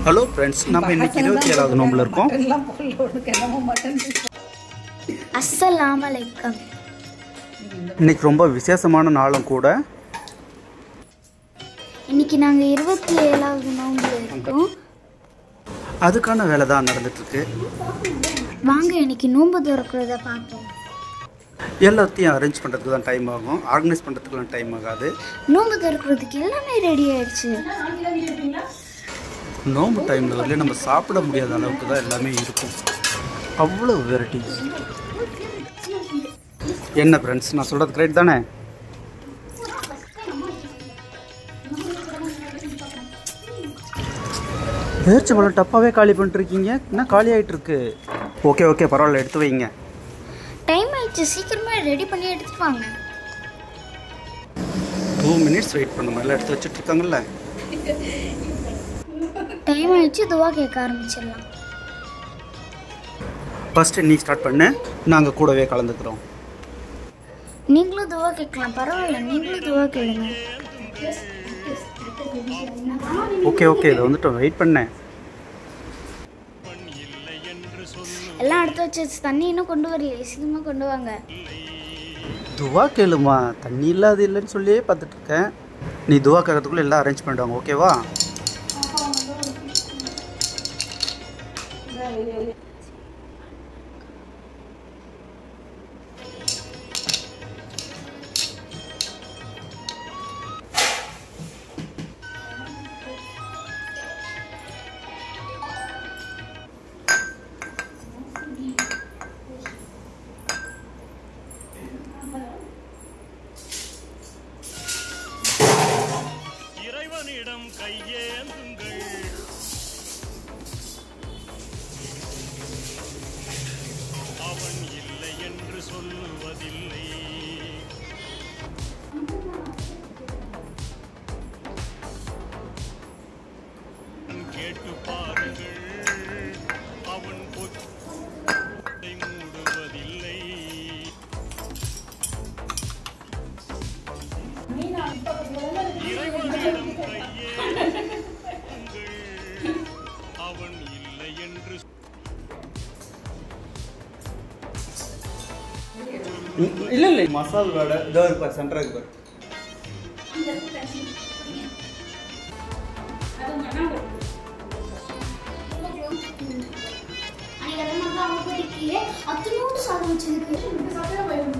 hello friends நம்ம இன்னைக்கு இருபத்தி ஏழாவது நோம்பில் இருக்கோம் எல்லாம் பொருள் உனக்கு என்னமோ மட்டன் அஸ்ஸலாம் அலைக்கம் இன்னைக்கு ரொம்ப விசேஷமான நாளும் கூட இன்னைக்கு நாங்கள் இருபத்தி ஏழாவது நோம்பில் இருக்கோம் அதுக்கான வேலை தான் நடந்துட்டுருக்கு வாங்க இன்னைக்கு நோன்பு திறக்கிறத பார்ப்போம் எல்லாத்தையும் அரேஞ்ச் பண்ணுறதுக்கு தான் டைம் ஆகும் ஆர்கனைஸ் பண்ணுறதுக்குலாம் டைம் ஆகாது நோன்பு திறக்கிறதுக்கு எல்லாமே ரெடி ஆயிடுச்சு நோம்பு டைமில் வரல நம்ம சாப்பிட முடியாத அளவுக்கு தான் எல்லாமே இருக்கும் அவ்வளோ வெரைட்டிஸ் என்ன ஃப்ரெண்ட்ஸ் நான் சொல்கிறது கிரேட் தானே பேர்ச்சி பழம் டப்பாவே காலி பண்ணிட்டுருக்கீங்க என்ன காலி ஆகிட்டு இருக்கு ஓகே ஓகே பரவாயில்ல எடுத்து வைங்க டைம் ஆயிடுச்சு சீக்கிரமா ரெடி பண்ணி எடுத்துட்டு வாங்க டூ மினிட்ஸ் வெயிட் பண்ணும் எல்லாம் எடுத்து வச்சுட்டு இருக்காங்கல்ல டைம் ஆயிடுச்சு துவா கேட்க ஆரம்பிச்சிடலாம் ஃபஸ்ட்டு நீ ஸ்டார்ட் பண்ணு நாங்கள் கூடவே கலந்துக்கிறோம் நீங்களும் துவா கேட்கலாம் பரவாயில்ல நீங்களும் துவா கேளுங்க ஓகே ஓகே இதை வந்துட்டு வெயிட் பண்ணேன் எல்லாம் எடுத்து வச்சு தண்ணி இன்னும் கொண்டு வரலையே சீக்கிரமாக கொண்டு வாங்க துவா கேளுமா தண்ணி இல்லாது இல்லைன்னு சொல்லியே பார்த்துட்டு இருக்கேன் நீ துவா கேட்கறதுக்குள்ள எல்லாம் அரேஞ்ச் பண்ணிடுவாங்க ஓகேவா இறைவனிடம் கையேந்துங்கள் அவன் இல்லை என்று சொல்வதில்லை கேட்டு பாருங்கள் அவன் பொத்தை மூடுவதில்லை இறைவனிடம் கையேந்துங்கள் அவன் இல்லை என்று இல்லை இல்லை மசால் வடை இதோ இருப்பார் சென்டராக இருப்பார் அத்தனோடு சாதம் வச்சிருக்கு